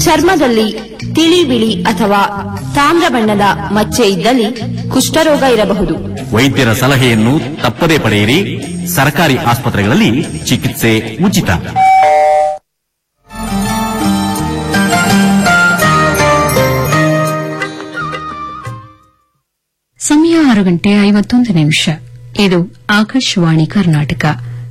ಚರ್ಮದಲ್ಲಿ ತಿಳಿ ಬಿಳಿ ಅಥವಾ ತಾಮ್ರ ಬಣ್ಣದ ಮಚ್ಚೆ ಇದ್ದಲ್ಲಿ ಕುಷ್ಠರೋಗ ಇರಬಹುದು ವೈದ್ಯರ ಸಲಹೆಯನ್ನು ತಪ್ಪದೇ ಪಡೆಯಿರಿ ಸರ್ಕಾರಿ ಆಸ್ಪತ್ರೆಗಳಲ್ಲಿ ಚಿಕಿತ್ಸೆ ಉಚಿತ ಸಮಯ ಆರು ಗಂಟೆ ಐವತ್ತೊಂದು ನಿಮಿಷ ಇದು ಆಕಾಶವಾಣಿ ಕರ್ನಾಟಕ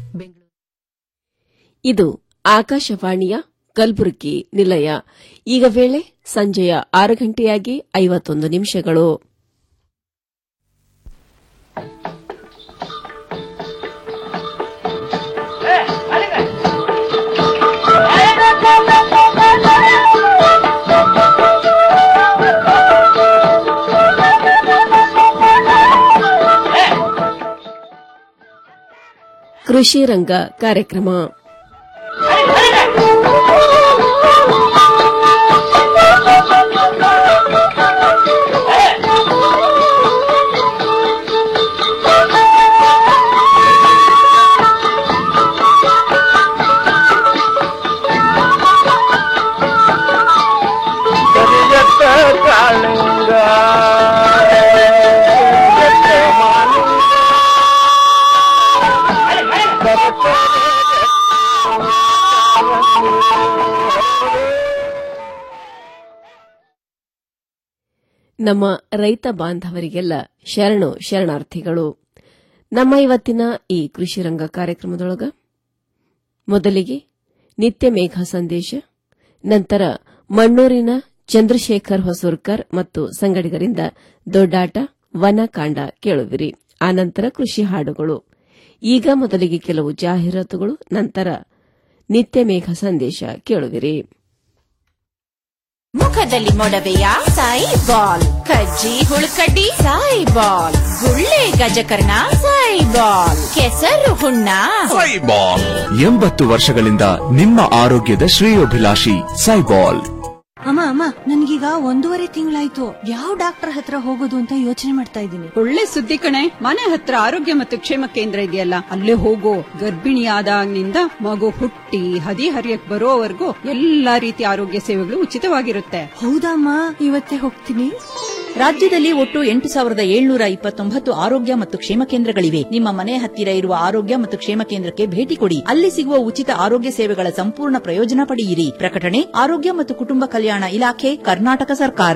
ಇದು ಆಕಾಶವಾಣಿಯ ಕಲಬುರಗಿ ನಿಲಯ ಈಗ ವೇಳೆ ಸಂಜೆಯ ಆರು ಗಂಟೆಯಾಗಿ ಐವತ್ತೊಂದು ನಿಮಿಷಗಳು ಕೃಷಿ ರಂಗ ಕಾರ್ಯಕ್ರಮ ನಮ್ಮ ರೈತ ಬಾಂಧವರಿಗೆಲ್ಲ ಶರಣು ಶರಣಾರ್ಥಿಗಳು ನಮ್ಮ ಇವತ್ತಿನ ಈ ಕೃಷಿ ರಂಗ ಕಾರ್ಯಕ್ರಮದೊಳಗ ಮೊದಲಿಗೆ ನಿತ್ಯ ಮೇಘ ಸಂದೇಶ ನಂತರ ಮಣ್ಣೂರಿನ ಚಂದ್ರಶೇಖರ್ ಹೊಸೂರ್ಕರ್ ಮತ್ತು ಸಂಗಡಿಗರಿಂದ ದೊಡ್ಡಾಟ ವನಕಾಂಡ ಕೇಳುವಿರಿ ಆನಂತರ ಕೃಷಿ ಹಾಡುಗಳು ಈಗ ಮೊದಲಿಗೆ ಕೆಲವು ಜಾಹೀರಾತುಗಳು ನಂತರ ನಿತ್ಯ ಮೇಘ ಸಂದೇಶ ಕೇಳುವಿರಿ ಮುಖದಲ್ಲಿ ಮೊಡವೆಯ ಸಾಯಿ ಬಾಲ್ ಕಜ್ಜಿ ಹುಳುಕಡ್ಡಿ ಸಾಯಿ ಬಾಲ್ ಗುಳ್ಳೆ ಗಜಕರ್ಣ ಸಾಯಿ ಬಾಲ್ ಕೆಸರು ಹುಣ್ಣ ಎಂಬತ್ತು ವರ್ಷಗಳಿಂದ ನಿಮ್ಮ ಆರೋಗ್ಯದ ಶ್ರೇಯೋಭಿಲಾಷಿ ಸೈಬಾಲ್ ಅಮ್ಮ ಅಮ್ಮ ನನ್ಗೀಗ ಒಂದೂವರೆ ತಿಂಗಳಾಯ್ತು ಯಾವ ಡಾಕ್ಟರ್ ಹತ್ರ ಹೋಗೋದು ಅಂತ ಯೋಚನೆ ಮಾಡ್ತಾ ಇದ್ದೀನಿ ಒಳ್ಳೆ ಸುದ್ದಿ ಕಣೆ ಮನೆ ಹತ್ರ ಆರೋಗ್ಯ ಮತ್ತು ಕ್ಷೇಮ ಕೇಂದ್ರ ಇದೆಯಲ್ಲ ಅಲ್ಲೇ ಹೋಗೋ ಗರ್ಭಿಣಿಯಾದಾಗಿನಿಂದ ಮಗು ಹುಟ್ಟಿ ಹದಿ ಹರಿಯಕ್ ಬರೋವರೆಗೂ ಎಲ್ಲಾ ರೀತಿಯ ಆರೋಗ್ಯ ಸೇವೆಗಳು ಉಚಿತವಾಗಿರುತ್ತೆ ಹೌದಮ್ಮ ಇವತ್ತೇ ಹೋಗ್ತೀನಿ ರಾಜ್ಯದಲ್ಲಿ ಒಟ್ಟು ಎಂಟು ಸಾವಿರದ ಏಳ್ನೂರ ಇಪ್ಪತ್ತೊಂಬತ್ತು ಆರೋಗ್ಯ ಮತ್ತು ಕ್ಷೇಮ ಕೇಂದ್ರಗಳಿವೆ ನಿಮ್ಮ ಮನೆ ಹತ್ತಿರ ಇರುವ ಆರೋಗ್ಯ ಮತ್ತು ಕ್ಷೇಮ ಕೇಂದ್ರಕ್ಕೆ ಭೇಟಿ ಕೊಡಿ ಅಲ್ಲಿ ಸಿಗುವ ಉಚಿತ ಆರೋಗ್ಯ ಸೇವೆಗಳ ಸಂಪೂರ್ಣ ಪ್ರಯೋಜನ ಪಡೆಯಿರಿ ಪ್ರಕಟಣೆ ಆರೋಗ್ಯ ಮತ್ತು ಕುಟುಂಬ ಕಲ್ಯಾಣ ಇಲಾಖೆ ಕರ್ನಾಟಕ ಸರ್ಕಾರ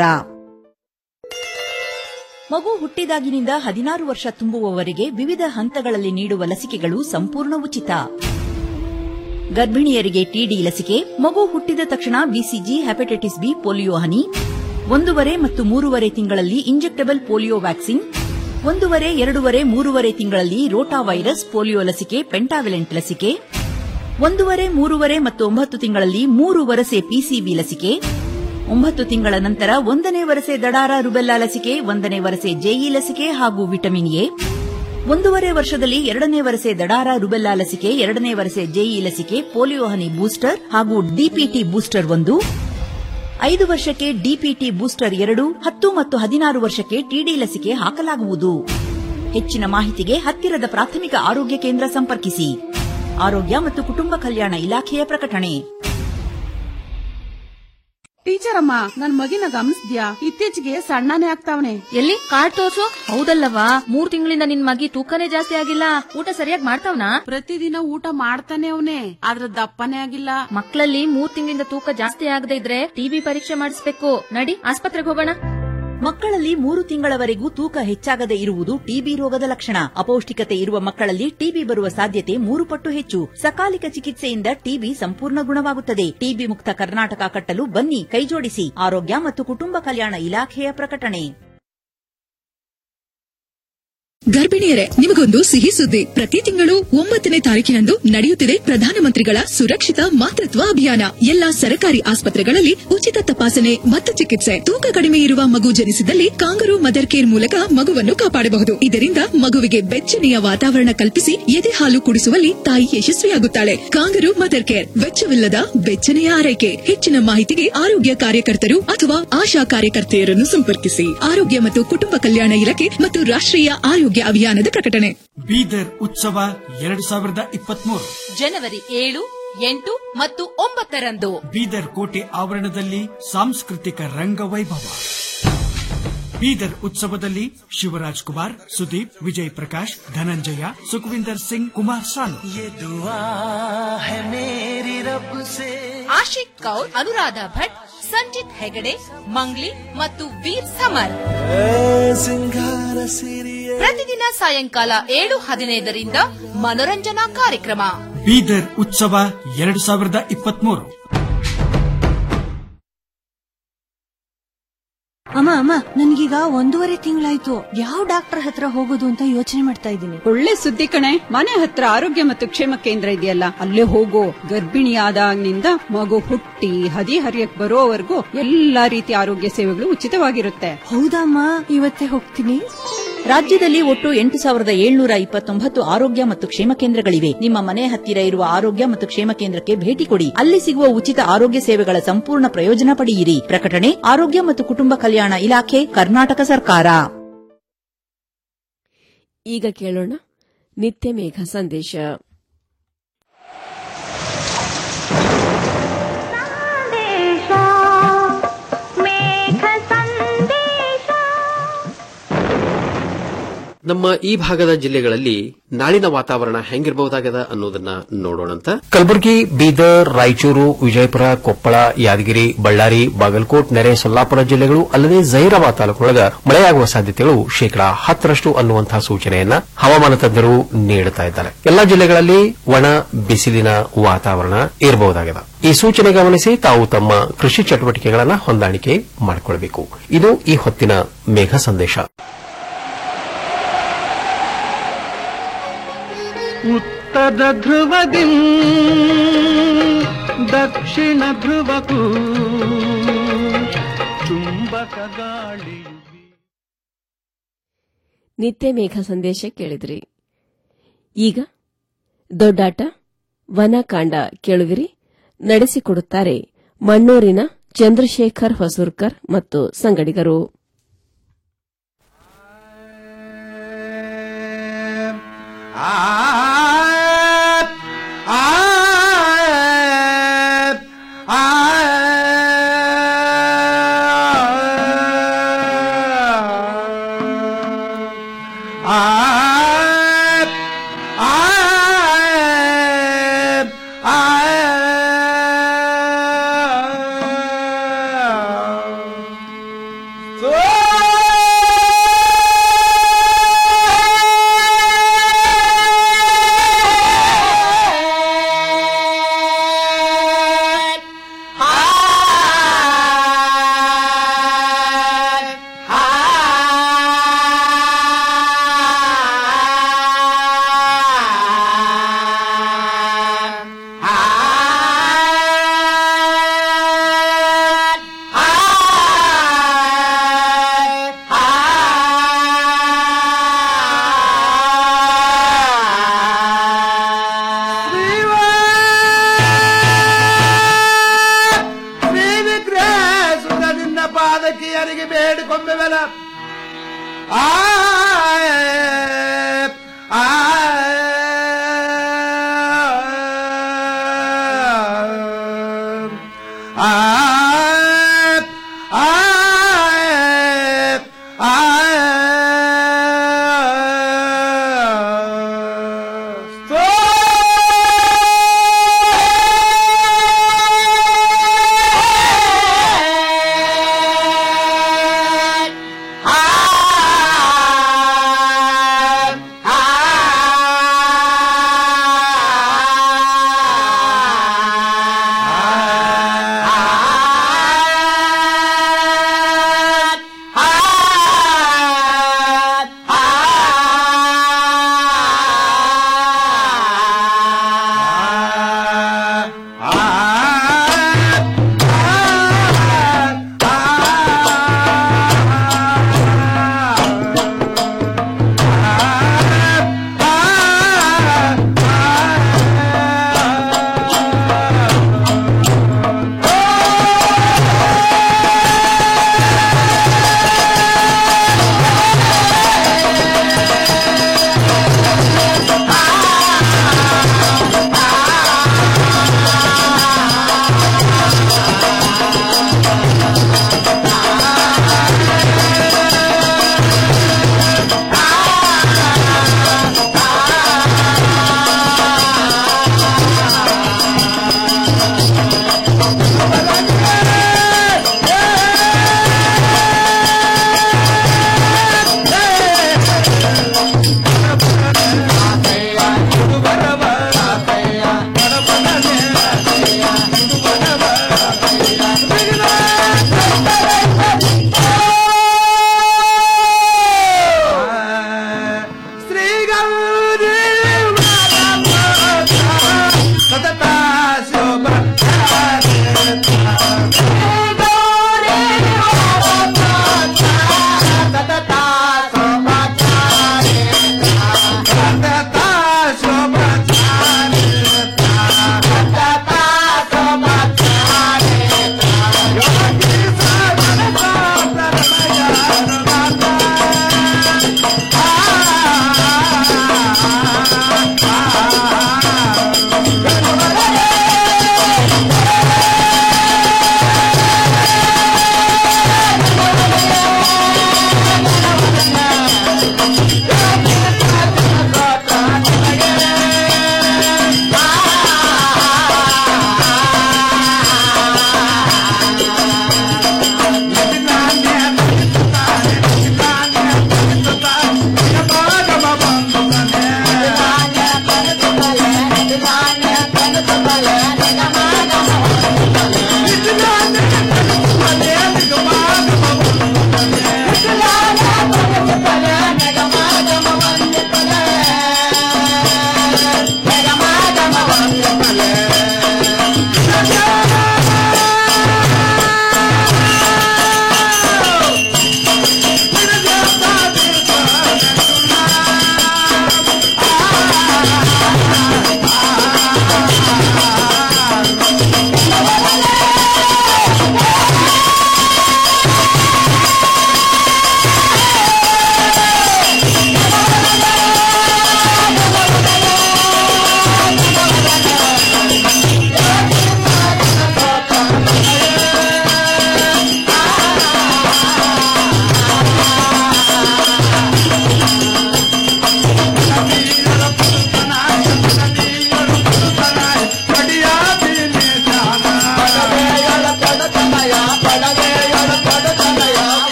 ಮಗು ಹುಟ್ಟಿದಾಗಿನಿಂದ ಹದಿನಾರು ವರ್ಷ ತುಂಬುವವರೆಗೆ ವಿವಿಧ ಹಂತಗಳಲ್ಲಿ ನೀಡುವ ಲಸಿಕೆಗಳು ಸಂಪೂರ್ಣ ಉಚಿತ ಗರ್ಭಿಣಿಯರಿಗೆ ಟಿಡಿ ಲಸಿಕೆ ಮಗು ಹುಟ್ಟಿದ ತಕ್ಷಣ ಬಿಸಿಜಿ ಹೆಪಟೈಟಿಸ್ ಬಿ ಪೋಲಿಯೋ ಹನಿ ಒಂದೂವರೆ ಮತ್ತು ಮೂರುವರೆ ತಿಂಗಳಲ್ಲಿ ಇಂಜೆಕ್ಟಬಲ್ ಪೋಲಿಯೋ ವ್ಯಾಕ್ಸಿನ್ ಒಂದೂವರೆ ಎರಡೂವರೆ ಮೂರುವರೆ ತಿಂಗಳಲ್ಲಿ ರೋಟಾ ವೈರಸ್ ಪೋಲಿಯೋ ಲಸಿಕೆ ಪೆಂಟಾವಿಲೆಂಟ್ ಲಸಿಕೆ ಒಂದೂವರೆ ಮೂರುವರೆ ಮತ್ತು ಒಂಬತ್ತು ತಿಂಗಳಲ್ಲಿ ಮೂರು ವರಸೆ ಪಿಸಿಬಿ ಲಸಿಕೆ ಒಂಬತ್ತು ತಿಂಗಳ ನಂತರ ಒಂದನೇ ವರಸೆ ದಡಾರ ರುಬೆಲ್ಲಾ ಲಸಿಕೆ ಒಂದನೇ ವರಸೆ ಜೆಇ ಲಸಿಕೆ ಹಾಗೂ ವಿಟಮಿನ್ ಎ ಒಂದೂವರೆ ವರ್ಷದಲ್ಲಿ ಎರಡನೇ ವರಸೆ ದಡಾರ ರುಬೆಲ್ಲಾ ಲಸಿಕೆ ಎರಡನೇ ವರಸೆ ಜೆಇ ಲಸಿಕೆ ಪೋಲಿಯೋ ಹನಿ ಬೂಸ್ಟರ್ ಹಾಗೂ ಡಿಪಿಟಿ ಬೂಸ್ಟರ್ ಒಂದು ಐದು ವರ್ಷಕ್ಕೆ ಡಿಪಿಟಿ ಬೂಸ್ಟರ್ ಎರಡು ಹತ್ತು ಮತ್ತು ಹದಿನಾರು ವರ್ಷಕ್ಕೆ ಟಿಡಿ ಲಸಿಕೆ ಹಾಕಲಾಗುವುದು ಹೆಚ್ಚಿನ ಮಾಹಿತಿಗೆ ಹತ್ತಿರದ ಪ್ರಾಥಮಿಕ ಆರೋಗ್ಯ ಕೇಂದ್ರ ಸಂಪರ್ಕಿಸಿ ಆರೋಗ್ಯ ಮತ್ತು ಕುಟುಂಬ ಕಲ್ಯಾಣ ಇಲಾಖೆಯ ಪ್ರಕಟಣೆ ಟೀಚರ್ ಅಮ್ಮ ನನ್ ಮಗಿನ ಗಮನಿಸ್ದ್ಯಾ ಇತ್ತೀಚೆಗೆ ಸಣ್ಣನೇ ಆಗ್ತಾವನೆ ಎಲ್ಲಿ ಕಾರ್ಡ್ ತೋರ್ಸು ಹೌದಲ್ಲವಾ ಮೂರ್ ತಿಂಗಳಿಂದ ನಿನ್ ಮಗಿ ತೂಕನೇ ಜಾಸ್ತಿ ಆಗಿಲ್ಲ ಊಟ ಸರಿಯಾಗಿ ಮಾಡ್ತಾವ್ನಾ ಪ್ರತಿದಿನ ಊಟ ಮಾಡ್ತಾನೆ ಅವನೇ ಆದ್ರ ದಪ್ಪನೇ ಆಗಿಲ್ಲ ಮಕ್ಕಳಲ್ಲಿ ಮೂರ್ ತಿಂಗಳಿಂದ ತೂಕ ಜಾಸ್ತಿ ಆಗದೆ ಇದ್ರೆ ಟಿಬಿ ಪರೀಕ್ಷೆ ಮಾಡಿಸ್ಬೇಕು ನಡಿ ಆಸ್ಪತ್ರೆಗೆ ಹೋಗೋಣ ಮಕ್ಕಳಲ್ಲಿ ಮೂರು ತಿಂಗಳವರೆಗೂ ತೂಕ ಹೆಚ್ಚಾಗದೆ ಇರುವುದು ಟಿಬಿ ರೋಗದ ಲಕ್ಷಣ ಅಪೌಷ್ಟಿಕತೆ ಇರುವ ಮಕ್ಕಳಲ್ಲಿ ಟಿಬಿ ಬರುವ ಸಾಧ್ಯತೆ ಮೂರು ಪಟ್ಟು ಹೆಚ್ಚು ಸಕಾಲಿಕ ಚಿಕಿತ್ಸೆಯಿಂದ ಟಿಬಿ ಸಂಪೂರ್ಣ ಗುಣವಾಗುತ್ತದೆ ಟಿಬಿ ಮುಕ್ತ ಕರ್ನಾಟಕ ಕಟ್ಟಲು ಬನ್ನಿ ಕೈಜೋಡಿಸಿ ಆರೋಗ್ಯ ಮತ್ತು ಕುಟುಂಬ ಕಲ್ಯಾಣ ಇಲಾಖೆಯ ಪ್ರಕಟಣೆ ಗರ್ಭಿಣಿಯರೇ ನಿಮಗೊಂದು ಸಿಹಿ ಸುದ್ದಿ ಪ್ರತಿ ತಿಂಗಳು ಒಂಬತ್ತನೇ ತಾರೀಕಿನಂದು ನಡೆಯುತ್ತಿದೆ ಪ್ರಧಾನಮಂತ್ರಿಗಳ ಸುರಕ್ಷಿತ ಮಾತೃತ್ವ ಅಭಿಯಾನ ಎಲ್ಲಾ ಸರ್ಕಾರಿ ಆಸ್ಪತ್ರೆಗಳಲ್ಲಿ ಉಚಿತ ತಪಾಸಣೆ ಮತ್ತು ಚಿಕಿತ್ಸೆ ತೂಕ ಕಡಿಮೆ ಇರುವ ಮಗು ಜನಿಸಿದಲ್ಲಿ ಕಾಂಗರು ಮದರ್ ಕೇರ್ ಮೂಲಕ ಮಗುವನ್ನು ಕಾಪಾಡಬಹುದು ಇದರಿಂದ ಮಗುವಿಗೆ ಬೆಚ್ಚನೆಯ ವಾತಾವರಣ ಕಲ್ಪಿಸಿ ಎದೆ ಹಾಲು ಕುಡಿಸುವಲ್ಲಿ ತಾಯಿ ಯಶಸ್ವಿಯಾಗುತ್ತಾಳೆ ಕಾಂಗರು ಮದರ್ ಕೇರ್ ವೆಚ್ಚವಿಲ್ಲದ ಬೆಚ್ಚನೆಯ ಆರೈಕೆ ಹೆಚ್ಚಿನ ಮಾಹಿತಿಗೆ ಆರೋಗ್ಯ ಕಾರ್ಯಕರ್ತರು ಅಥವಾ ಆಶಾ ಕಾರ್ಯಕರ್ತೆಯರನ್ನು ಸಂಪರ್ಕಿಸಿ ಆರೋಗ್ಯ ಮತ್ತು ಕುಟುಂಬ ಕಲ್ಯಾಣ ಇಲಾಖೆ ಮತ್ತು ರಾಷ್ಟ್ರೀಯ ಆರೋಗ್ಯ ಅಭಿಯಾನದ ಪ್ರಕಟಣೆ ಬೀದರ್ ಉತ್ಸವ ಎರಡು ಸಾವಿರದ ಇಪ್ಪತ್ಮೂರು ಜನವರಿ ಏಳು ಎಂಟು ಮತ್ತು ಒಂಬತ್ತರಂದು ಬೀದರ್ ಕೋಟೆ ಆವರಣದಲ್ಲಿ ಸಾಂಸ್ಕೃತಿಕ ರಂಗವೈಭವ ಬೀದರ್ ಉತ್ಸವದಲ್ಲಿ ಶಿವರಾಜ್ ಕುಮಾರ್ ಸುದೀಪ್ ವಿಜಯ್ ಪ್ರಕಾಶ್ ಧನಂಜಯ ಸುಖವಿಂದರ್ ಸಿಂಗ್ ಕುಮಾರ್ ಸಾನು ಆಶಿಕ್ ಕೌರ್ ಅನುರಾಧ ಭಟ್ ಸಂಜಿತ್ ಹೆಗಡೆ ಮಂಗ್ಲಿ ಮತ್ತು ವೀರ್ ಸಮರ್ ಪ್ರತಿದಿನ ಸಾಯಂಕಾಲ ಏಳು ಹದಿನೈದರಿಂದ ಮನೋರಂಜನಾ ಕಾರ್ಯಕ್ರಮ ಬೀದರ್ ಉತ್ಸವ ಎರಡು ಸಾವಿರದ ಇಪ್ಪತ್ಮೂರು ಅಮ್ಮ ಅಮ್ಮ ನನ್ಗೀಗ ಒಂದೂವರೆ ತಿಂಗಳಾಯ್ತು ಯಾವ ಡಾಕ್ಟರ್ ಹತ್ರ ಹೋಗೋದು ಅಂತ ಯೋಚನೆ ಮಾಡ್ತಾ ಇದ್ದೀನಿ ಒಳ್ಳೆ ಸುದ್ದಿ ಕಣೆ ಮನೆ ಹತ್ರ ಆರೋಗ್ಯ ಮತ್ತು ಕ್ಷೇಮ ಕೇಂದ್ರ ಇದೆಯಲ್ಲ ಅಲ್ಲೇ ಹೋಗೋ ಗರ್ಭಿಣಿಯಾದಾಗಿನಿಂದ ಮಗು ಹುಟ್ಟಿ ಹದಿ ಹರಿಯಕ್ ಬರೋವರೆಗೂ ಎಲ್ಲಾ ರೀತಿಯ ಆರೋಗ್ಯ ಸೇವೆಗಳು ಉಚಿತವಾಗಿರುತ್ತೆ ಹೌದಮ್ಮ ಇವತ್ತೇ ಹೋಗ್ತೀನಿ ರಾಜ್ಯದಲ್ಲಿ ಒಟ್ಟು ಎಂಟು ಸಾವಿರದ ಏಳ್ನೂರ ಇಪ್ಪತ್ತೊಂಬತ್ತು ಆರೋಗ್ಯ ಮತ್ತು ಕ್ಷೇಮ ಕೇಂದ್ರಗಳಿವೆ ನಿಮ್ಮ ಮನೆ ಹತ್ತಿರ ಇರುವ ಆರೋಗ್ಯ ಮತ್ತು ಕ್ಷೇಮ ಕೇಂದ್ರಕ್ಕೆ ಭೇಟಿ ಕೊಡಿ ಅಲ್ಲಿ ಸಿಗುವ ಉಚಿತ ಆರೋಗ್ಯ ಸೇವೆಗಳ ಸಂಪೂರ್ಣ ಪ್ರಯೋಜನ ಪಡೆಯಿರಿ ಪ್ರಕಟಣೆ ಆರೋಗ್ಯ ಮತ್ತು ಕುಟುಂಬ ಕಲ್ಯಾಣ ಇಲಾಖೆ ಕರ್ನಾಟಕ ಸರ್ಕಾರ ಈಗ ಕೇಳೋಣ ನಿತ್ಯ ಮೇಘ ಸಂದೇಶ ನಮ್ಮ ಈ ಭಾಗದ ಜಿಲ್ಲೆಗಳಲ್ಲಿ ನಾಳಿನ ವಾತಾವರಣ ಹೆಂಗಿರಬಹುದಾಗದ ಅನ್ನೋದನ್ನ ನೋಡೋಣಂತ ಕಲಬುರಗಿ ಬೀದರ್ ರಾಯಚೂರು ವಿಜಯಪುರ ಕೊಪ್ಪಳ ಯಾದಗಿರಿ ಬಳ್ಳಾರಿ ಬಾಗಲಕೋಟ್ ನೆರೆ ಸೊಲ್ಲಾಪುರ ಜಿಲ್ಲೆಗಳು ಅಲ್ಲದೆ ಜೈರಾಬಾದ್ ತಾಲೂಕೊಳಗ ಮಳೆಯಾಗುವ ಸಾಧ್ಯತೆಗಳು ಶೇಕಡಾ ಹತ್ತರಷ್ಟು ಅನ್ನುವಂತಹ ಸೂಚನೆಯನ್ನ ಹವಾಮಾನ ತಜ್ಞರು ನೀಡುತ್ತಾ ಇದ್ದಾರೆ ಎಲ್ಲಾ ಜಿಲ್ಲೆಗಳಲ್ಲಿ ಒಣ ಬಿಸಿಲಿನ ವಾತಾವರಣ ಇರಬಹುದಾಗಿದೆ ಈ ಸೂಚನೆ ಗಮನಿಸಿ ತಾವು ತಮ್ಮ ಕೃಷಿ ಚಟುವಟಿಕೆಗಳನ್ನು ಹೊಂದಾಣಿಕೆ ಮಾಡಿಕೊಳ್ಳಬೇಕು ಇದು ಈ ಹೊತ್ತಿನ ಮೇಘ ಸಂದೇಶ ಉತ್ತರ ಧ್ರುವದಿ ದಕ್ಷಿಣ ಧ್ರುವಕ್ಕೂ ಚುಂಬಕ ಗಾಳಿ ನಿತ್ಯ ಮೇಘ ಸಂದೇಶ ಕೇಳಿದ್ರಿ ಈಗ ದೊಡ್ಡಾಟ ವನಕಾಂಡ ಕೇಳುವಿರಿ ನಡೆಸಿಕೊಡುತ್ತಾರೆ ಮಣ್ಣೂರಿನ ಚಂದ್ರಶೇಖರ್ ಹೊಸೂರ್ಕರ್ ಮತ್ತು ಸಂಗಡಿಗರು ಶ್ರೀ ವಿಗ್ರಹ ಸುಧದಿಂದ ಪಾದಕಿಯರಿಗೆ ಬೇಡಿಕೊಂಬೆವಲ ಆ ಆ ಆ ಆ ಆ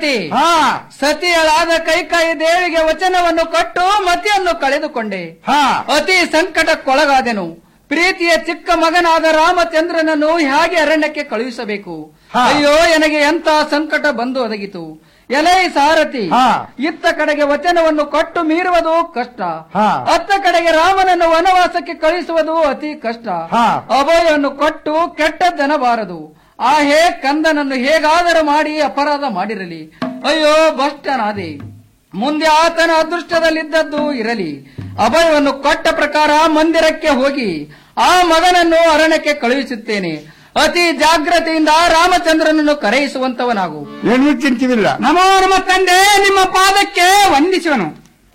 ಸಾರಥಿ ಸತಿಯಳಾದ ಕೈಕಾಯಿ ದೇವಿಗೆ ವಚನವನ್ನು ಕೊಟ್ಟು ಮತಿಯನ್ನು ಕಳೆದುಕೊಂಡೆ ಅತಿ ಸಂಕಟಕ್ಕೊಳಗಾದೆನು ಪ್ರೀತಿಯ ಚಿಕ್ಕ ಮಗನಾದ ರಾಮಚಂದ್ರನನ್ನು ಹೇಗೆ ಅರಣ್ಯಕ್ಕೆ ಕಳುಹಿಸಬೇಕು ಅಯ್ಯೋ ನನಗೆ ಎಂತ ಸಂಕಟ ಬಂದು ಒದಗಿತು ಎಲೈ ಸಾರಥಿ ಇತ್ತ ಕಡೆಗೆ ವಚನವನ್ನು ಕೊಟ್ಟು ಮೀರುವುದು ಕಷ್ಟ ಅತ್ತ ಕಡೆಗೆ ರಾಮನನ್ನು ವನವಾಸಕ್ಕೆ ಕಳುಹಿಸುವುದು ಅತಿ ಕಷ್ಟ ಅಭಯವನ್ನು ಕೊಟ್ಟು ಕೆಟ್ಟದ್ದೆನಬಾರದು ಆ ಹೇ ಕಂದನನ್ನು ಹೇಗಾದರೂ ಮಾಡಿ ಅಪರಾಧ ಮಾಡಿರಲಿ ಅಯ್ಯೋ ಭ್ರಷ್ಟನಾದೆ ಮುಂದೆ ಆತನ ಅದೃಷ್ಟದಲ್ಲಿದ್ದದ್ದು ಇರಲಿ ಅಭಯವನ್ನು ಕೊಟ್ಟ ಪ್ರಕಾರ ಮಂದಿರಕ್ಕೆ ಹೋಗಿ ಆ ಮಗನನ್ನು ಅರಣ್ಯಕ್ಕೆ ಕಳುಹಿಸುತ್ತೇನೆ ಅತಿ ಜಾಗ್ರತೆಯಿಂದ ರಾಮಚಂದ್ರನನ್ನು ಕರೆಯಿಸುವಂತವನಾಗು ಏನು ಚಿಂತಿವಿಲ್ಲ ನಮೋ ನಮ್ಮ ತಂದೆ ನಿಮ್ಮ ಪಾದಕ್ಕೆ ವಂದಿಸುವನು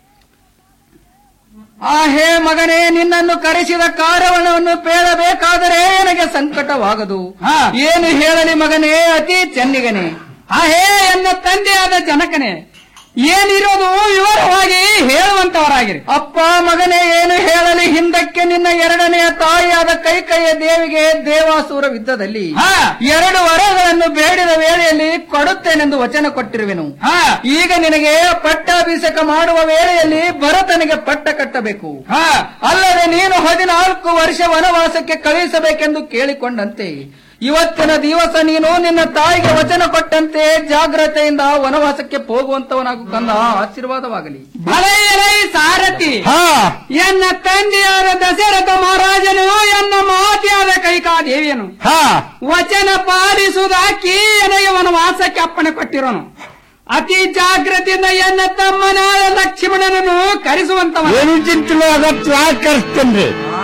ಆ ಹೇ ಮಗನೇ ನಿನ್ನನ್ನು ಕರೆಸಿದ ಕಾರಣವನ್ನು ಪೇಳಬೇಕಾದರೆ ನನಗೆ ಸಂಕಟವಾಗದು ಏನು ಹೇಳಲಿ ಮಗನೇ ಅತಿ ಚೆನ್ನಿಗನೆ ಆ ಹೇ ಎನ್ನ ತಂದೆಯಾದ ಜನಕನೇ ಏನಿರೋದು ವಿವರವಾಗಿ ಹೇಳುವಂತವರಾಗಿರಿ ಅಪ್ಪ ಮಗನೇ ಏನು ಹೇಳಲಿ ಹಿಂದಕ್ಕೆ ನಿನ್ನ ಎರಡನೆಯ ತಾಯಿಯಾದ ಕೈಕೈಯ ದೇವಿಗೆ ದೇವಾಸುರ ಯುದ್ಧದಲ್ಲಿ ಎರಡು ವರಗಳನ್ನು ಬೇಡಿದ ವೇಳೆಯಲ್ಲಿ ಕೊಡುತ್ತೇನೆಂದು ವಚನ ಕೊಟ್ಟಿರುವೆನು ಈಗ ನಿನಗೆ ಪಟ್ಟಾಭಿಷೇಕ ಮಾಡುವ ವೇಳೆಯಲ್ಲಿ ಭರತನಿಗೆ ಪಟ್ಟ ಕಟ್ಟಬೇಕು ಅಲ್ಲದೆ ನೀನು ಹದಿನಾಲ್ಕು ವರ್ಷ ವನವಾಸಕ್ಕೆ ಕಳುಹಿಸಬೇಕೆಂದು ಕೇಳಿಕೊಂಡಂತೆ ಇವತ್ತಿನ ದಿವಸ ನೀನು ನಿನ್ನ ತಾಯಿಗೆ ವಚನ ಕೊಟ್ಟಂತೆ ಜಾಗ್ರತೆಯಿಂದ ವನವಾಸಕ್ಕೆ ಹೋಗುವಂತವನಾಗು ಕಂದ ಆಶೀರ್ವಾದವಾಗಲಿ ಸಾರಥಿ ಎನ್ನ ತಂದೆಯಾದ ದಶರಥ ಮಹಾರಾಜನು ಎನ್ನ ಮಾತೆಯಾದ ಕೈಕಾದೇವಿಯನು ವಚನ ಪಾಲಿಸುವುದಾಕಿ ನನಗೆ ವನವಾಸಕ್ಕೆ ಅಪ್ಪಣೆ ಕೊಟ್ಟಿರೋನು ಅತಿ ಜಾಗ್ರತೆಯಿಂದ ಎನ್ನ ತಮ್ಮನಾದ ಲಕ್ಷ್ಮಣನನ್ನು ಕರೆಸುವಂತವ ಏನು ಚಿಂತಿಲ್ಲ ಅದಕ್ಕೆ ಕರೆಸ್ತೇನ್ರಿ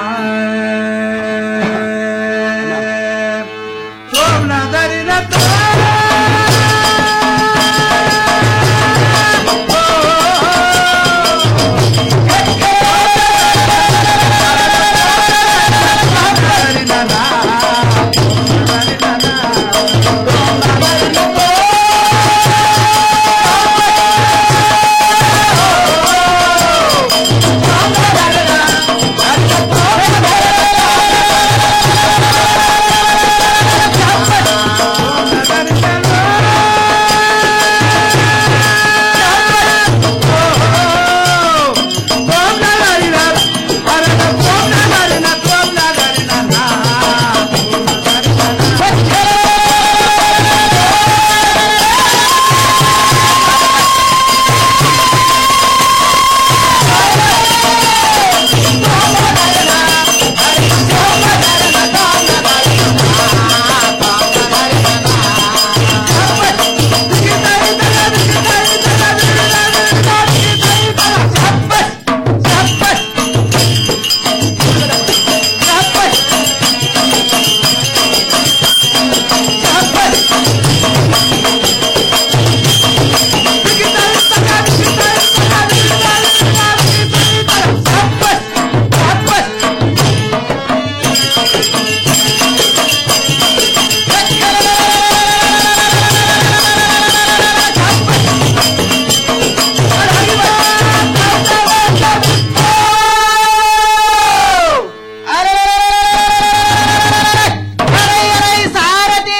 ಸಾರಥಿ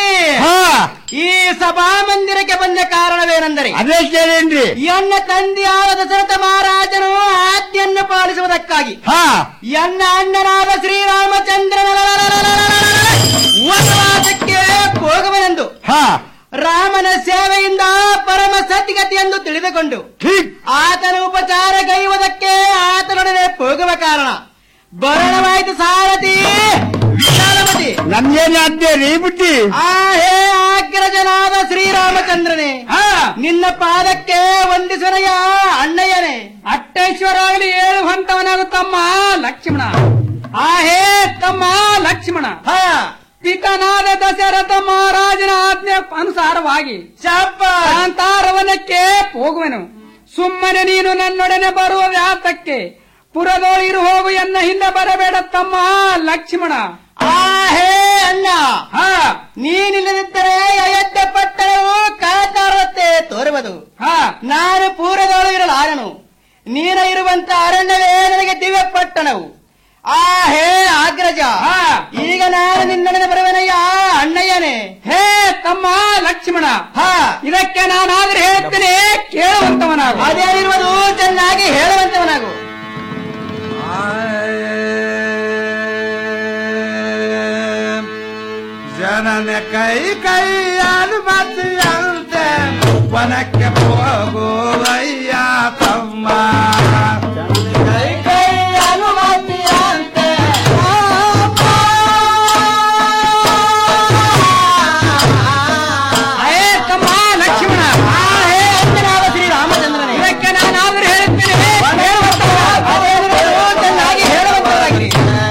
ಈ ಸಭಾ ಮಂದಿರಕ್ಕೆ ಬಂದ ಕಾರಣವೇನೆಂದರೆ ಅದೇ ಕೇಳೇನ್ರಿ ಎನ್ನ ತಂದೆಯಾದ ದಶರಥ ಮಹಾರಾಜನು ಆಜ್ಞೆಯನ್ನು ಪಾಲಿಸುವುದಕ್ಕಾಗಿ ಎನ್ನ ಅಣ್ಣನಾದ ಶ್ರೀರಾಮಚಂದ್ರನ ವನವಾಸಕ್ಕೆ ಹೋಗುವನೆಂದು ರಾಮನ ಸೇವೆಯಿಂದ ಪರಮ ಸದ್ಗತಿ ಎಂದು ತಿಳಿದುಕೊಂಡು ಆತನ ಉಪಚಾರ ಗೈಯುವುದಕ್ಕೆ ಆತನೊಡನೆ ಹೋಗುವ ಕಾರಣ ಬರಣವಾಯಿತು ಸಾರಥಿ ವಿಶಾಲಮತಿ ನಮ್ಗೇನು ಅದ್ದೇ ರೀ ಬುದ್ಧಿ ಆ ಹೇ ಅಗ್ರಜನಾದ ಶ್ರೀರಾಮಚಂದ್ರನೇ ನಿನ್ನ ಪಾದಕ್ಕೆ ವಂದಿಸುವನಯ್ಯ ಅಣ್ಣಯ್ಯನೇ ಅಟ್ಟೇಶ್ವರಾಗಲಿ ಹೇಳುವಂತವನಾಗು ತಮ್ಮ ಲಕ್ಷ್ಮಣ ಆ ಹೇ ತಮ್ಮ ಲಕ್ಷ್ಮಣ ಪಿತನಾದ ದಶರಥ ಮಹಾರಾಜನ ಆಜ್ಞೆ ಅನುಸಾರವಾಗಿ ಶಾಂತಾರವನಕ್ಕೆ ಹೋಗುವೆನು ಸುಮ್ಮನೆ ನೀನು ನನ್ನೊಡನೆ ಬರುವ ವ್ಯಾತಕ್ಕೆ ಪುರದೋಳಿರು ಹೋಗು ಎನ್ನ ಹಿಂದೆ ಬರಬೇಡ ತಮ್ಮ ಲಕ್ಷ್ಮಣ ಆ ಹೇ ಅಣ್ಣ ನೀನಿಲ್ಲದಿದ್ದರೆ ಅಯೋಧ್ಯೆ ಪಟ್ಟಣವು ಕಾತಾರತ್ತೆ ತೋರುವುದು ನಾನು ಪೂರದೊಳು ಇರಲಾರನು ನೀನ ಇರುವಂತ ಅರಣ್ಯವೇ ನನಗೆ ದಿವ್ಯ ಪಟ್ಟಣವು ಆ ಹೇ ಅಗ್ರಜ ಈಗ ನಾನು ನಿನ್ನೊಡನೆ ಬರುವನಯ್ಯ ಅಣ್ಣಯ್ಯನೇ ಹೇ ತಮ್ಮ ಲಕ್ಷ್ಮಣ ಲಕ್ಷ್ಮಣ ಇದಕ್ಕೆ ನಾನಾದ್ರೆ ಹೇಳ್ತೇನೆ ಕೇಳುವಂತವನಾಗು ಅದೇನಿರುವುದು ಚೆನ್ನಾಗಿ ಹೇಳುವಂತವನಾಗು ಜನನ ಕೈ ಕೈ ಅನುಮತಿಯಂತೆ ವನಕ್ಕೆ ಹೋಗುವಯ್ಯ ತಮ್ಮ ಕೈ ಕೈ ಅನುಮತಿಯಂತೆ ಹೇ ತಮ್ಮ ಲಕ್ಷ್ಮಣ ಹೇ ಅಂಜನಾವ ಶ್ರೀರಾಮಚಂದ್ರನೇ ಇದಕ್ಕೆ ನಾನಾದ್ರೆ ಹೇಳ್ತೇನೆ ಕೇಳುವಂತವನಾಗು. ಅದೇನಿರುವುದು ಚೆನ್ನಾಗಿ ಹೇಳುವಂತವರಾಗಿರಿ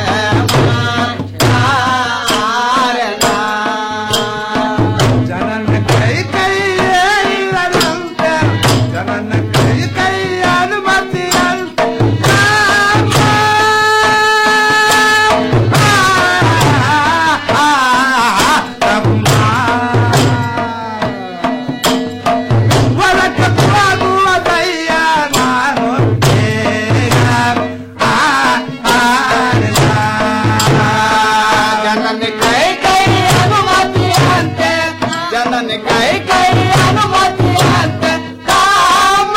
ಜನನ ಕೈ ಕೈ ಇಲ್ಲದಂತೆ ಜನನ ಕೈ ಕೈ ಅನುಮತಿಯಂತೆ ಹೊರಕ್ಕೆ ಹೋಗುವುದಯ್ಯ ನಾನು ಬೇಗ ಜನನ ಕೈ ಕೈ ಅನುಮತಿಯಂತೆ ಜನನ ಕೈ ಕೈ ಅನುಮತಿಯಂತೆ ಕಾಮ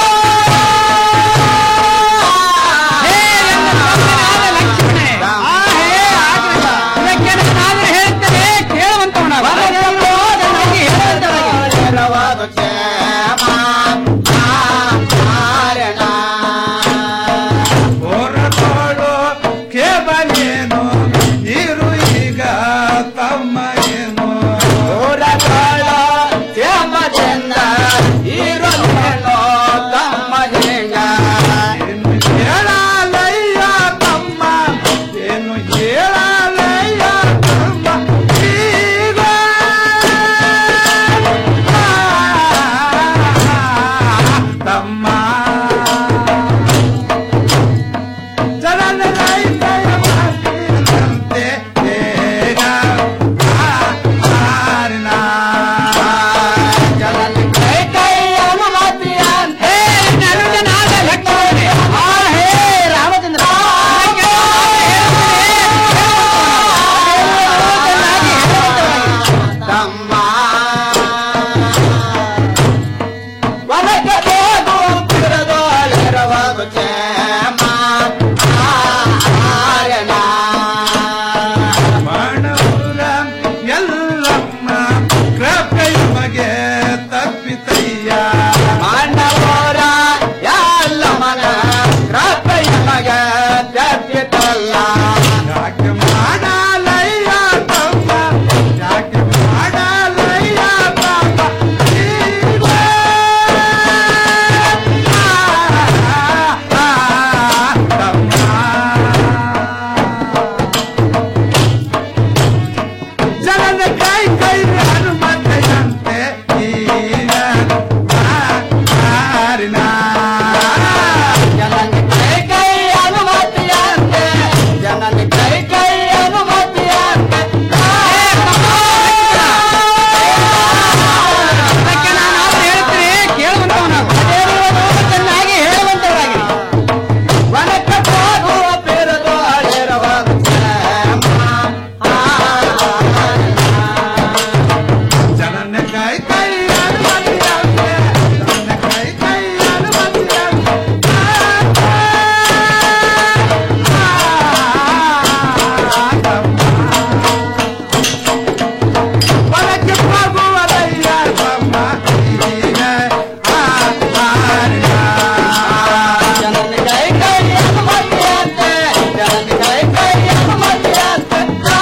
ಇದಕ್ಕೆ ನಾನಾದ್ರೆ ಹೇಳ್ತೇನೆ ಕೇಳುವಂತವನಾಗು ಚೆನ್ನಾಗಿ ಹೇಳುವಂತವರಾಗಿರಿ ಹೊರತೋಳು ಕೇವಲೇನು ಇರು ಈಗ ತಮ್ಮ ಏನು ಹೊರತೋಳು ಕೇವಲೆಂದ ಇರುತ್ತೇನೋ ತಮ್ಮ ಹೆಂಗ ಏನು ಹೇಳಲಯ್ಯ ತಮ್ಮ ಏನು ಹೇಳಲಯ್ಯ ತಮ್ಮ ಈಗ ತಮ್ಮ ಜನನ ರೈತಯ ಮಾತಿನಂತೆ ಬೇಗ ಆರಿನ ಜನನ ಕೈ ಕೈ ಅನುಮತಿಯಂತೆ ನರುಜನಾದ ಲಕ್ಷ್ಮಣನೇ ಆ ಹೇ ರಾಮಚಂದ್ರ ತಮ್ಮ ವನಕ್ಕೆ ಹೋಗುತ್ತಿರದು ಅಳಿರವಾದು ಕ್ಷೇಮ ಆರ್ಯನ ಮಣಪುರ ಎಲ್ಲಮ್ಮ ಕೃಪೆಯ ಮಗೆ ತಪ್ಪಿತಯ್ಯ ಮಣ್ಣಪುರ ಎಲ್ಲಮ್ಮನ ಕೃಪೆಯ ಮಗೆ ತಪ್ಪಿತಲ್ಲ ಯಾಕೆ ಮಾಡಲಯ್ಯ ತಮ್ಮ ಯಾಕೆ ಮಾಡಲಯ್ಯ ತಮ್ಮ ಜನನ ಕೈ ಕೈ ಹನುಮಂತೆಯಂತೆ ಈಗ ಆರಿನ ಜನನ ಕೈ ಕೈ ಹನುಮತಿಯಂತೆ ಜನನ ಕೈ ಕೈ ಹನುಮತಿಯಂತೆ ಇದಕ್ಕೆ ನಾನಾದ್ರೆ ಹೇಳ್ತೇನೆ ಕೇಳುವಂತವನಾಗು ಚೆನ್ನಾಗಿ ಹೇಳುವಂತವರಾಗಿರಿ ವನಕ್ಕೆ ಹೋಗುವ ಪೇರದು ಅಳಿರವಾದ ಜನನ ಕೈ ಕೈ ಅನುಮತಿಯಂತೆ ಜನನ ಕೈ ಕೈ ಅನುಮತಿಯಂತೆ ವನಕ್ಕೆ ಹೋಗುವದಯ್ಯ ತಮ್ಮ ಈಗ ಆರಿನ ಜನನ ಕೈ ಕೈ ಅನುಮತಿಯಂತೆ ಜನನ ಕೈ ಕೈ ಅನುಮತಿಯಂತೆ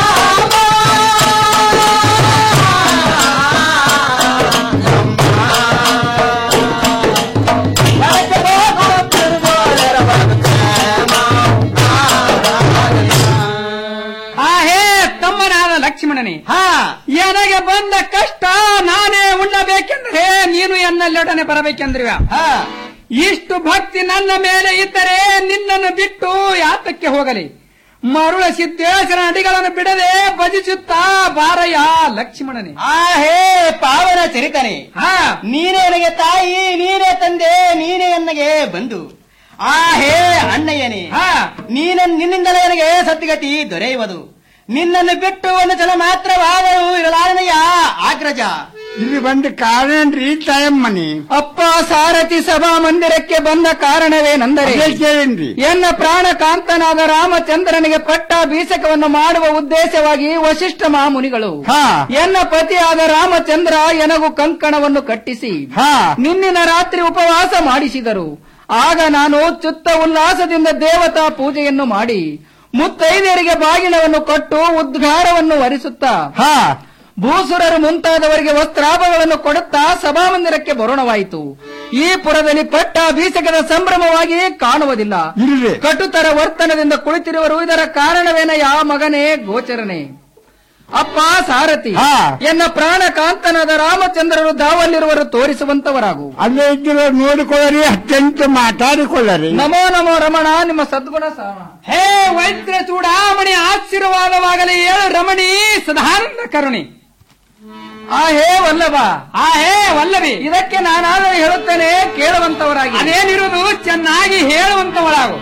ಆ ಹೇ ತಮ್ಮನಾದ ಲಕ್ಷ್ಮಣನೇ ನನಗೆ ಬಂದ ಕಷ್ಟ ನಾನೇ ಉಣ್ಣಬೇಕೆಂದ್ರೆ ನೀನು ಎನ್ನಲ್ಲೊಡನೆ ಬರಬೇಕೆಂದ್ರಿವ ಇಷ್ಟು ಭಕ್ತಿ ನನ್ನ ಮೇಲೆ ಇದ್ದರೆ ನಿನ್ನನ್ನು ಬಿಟ್ಟು ಯಾತಕ್ಕೆ ಹೋಗಲಿ ಮರುಳ ಸಿದ್ದೇಶ್ವರ ಅಡಿಗಳನ್ನು ಬಿಡದೆ ಭಜಿಸುತ್ತಾ ಬಾರಯ್ಯ ಲಕ್ಷ್ಮಣನೇ ಆ ಹೇ ಪಾವನ ಚರಿತನೆ ನೀನೇ ನನಗೆ ತಾಯಿ ನೀನೇ ತಂದೆ ನೀನೇ ನನಗೆ ಬಂಧು ಆ ಹೇ ಅಣ್ಣಯ್ಯನೇ ನೀನ ನಿನ್ನಿಂದಲೇ ನನಗೆ ಸದ್ಗತಿ ದೊರೆಯುವುದು ನಿನ್ನನ್ನು ಬಿಟ್ಟು ಒಂದು ಸಲ ಮಾತ್ರವಾದರೂ ಇರಲಾರನಯ್ಯ ಆಗ್ರಜ ಇಲ್ಲಿ ಬಂದ ಕಾರಣೇನ್ರಿ ತಾಯಮ್ಮನಿ ಅಪ್ಪ ಸಾರಥಿ ಸಭಾ ಮಂದಿರಕ್ಕೆ ಬಂದ ಕಾರಣವೇನೆಂದರೆ ಅದೇ ಕೇಳೇನ್ರಿ ಎನ್ನ ಪ್ರಾಣ ಕಾಂತನಾದ ರಾಮಚಂದ್ರನಿಗೆ ಪಟ್ಟ ಬೀಸಕವನ್ನು ಮಾಡುವ ಉದ್ದೇಶವಾಗಿ ವಶಿಷ್ಠ ಮಹಾಮುನಿಗಳು ಎನ್ನ ಪತಿಯಾದ ರಾಮಚಂದ್ರ ಎನಗು ಕಂಕಣವನ್ನು ಕಟ್ಟಿಸಿ ನಿನ್ನಿನ ರಾತ್ರಿ ಉಪವಾಸ ಮಾಡಿಸಿದರು ಆಗ ನಾನು ಚುತ್ತ ಉಲ್ಲಾಸದಿಂದ ದೇವತಾ ಪೂಜೆಯನ್ನು ಮಾಡಿ ಮುತ್ತೈದೆಯರಿಗೆ ಬಾಗಿಣವನ್ನು ಕೊಟ್ಟು ಉದ್ಘಾರವನ್ನು ವರಿಸುತ್ತಾ ಭೂಸುರರು ಮುಂತಾದವರಿಗೆ ವಸ್ತ್ರಾಭಗಳನ್ನು ಕೊಡುತ್ತಾ ಸಭಾಮಂದಿರಕ್ಕೆ ಬರೋಣವಾಯಿತು ಈ ಪುರದಲ್ಲಿ ಪಟ್ಟ ಬೀಸಕದ ಸಂಭ್ರಮವಾಗಿ ಕಾಣುವುದಿಲ್ಲ ಕಟುತರ ವರ್ತನದಿಂದ ಕುಳಿತಿರುವರು ಇದರ ಕಾರಣವೇನಯ್ಯ ಮಗನೇ ಗೋಚರನೆ ಅಪ್ಪ ಸಾರಥಿ ಎನ್ನ ಪ್ರಾಣ ಕಾಂತನಾದ ರಾಮಚಂದ್ರರು ದಾವಲ್ಲಿರುವರು ತೋರಿಸುವಂತವರಾಗು ಅಲ್ಲೇ ಇದ್ದಿರೋ ನೋಡಿಕೊಳ್ಳರಿ ಅತ್ಯಂತ ಮಾತಾಡಿಕೊಳ್ಳರಿ ನಮೋ ನಮೋ ರಮಣ ನಿಮ್ಮ ಸದ್ಗುಣ ಸಾಮ ಹೇ ವೈದ್ಯ ಚೂಡಾಮಣಿ ಆಶೀರ್ವಾದವಾಗಲಿ ಏಳು ರಮಣಿ ಸದಾನಂದ ಕರುಣಿ ಆ ಹೇ ವಲ್ಲಭ ಆ ಹೇ ವಲ್ಲಭಿ ಇದಕ್ಕೆ ನಾನಾದರೂ ಹೇಳುತ್ತೇನೆ ಕೇಳುವಂತವರಾಗಿ ಅದೇನಿರುವುದು ಚೆನ್ನಾಗಿ ಹೇಳುವಂತವಳಾಗು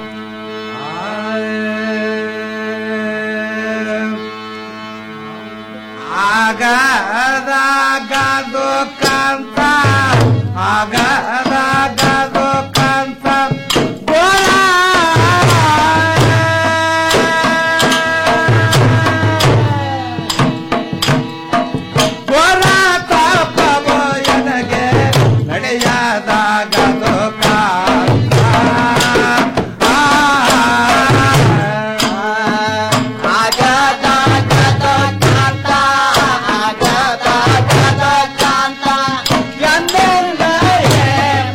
ಆಗದಾಗದು ಕಾಂತ ಆಗದಾಗದು ಕಾಂತ ಗೋಳ ಗೋಳ ತಾಪವೋ ಎನಗೆ ನಡೆಯದಾಗದು ಕಾಂತ ಆಗದಾಗದು ಕಾಂತ ಆಗದಾಗದು ಕಾಂತ ಎಂದೆಂದರೆ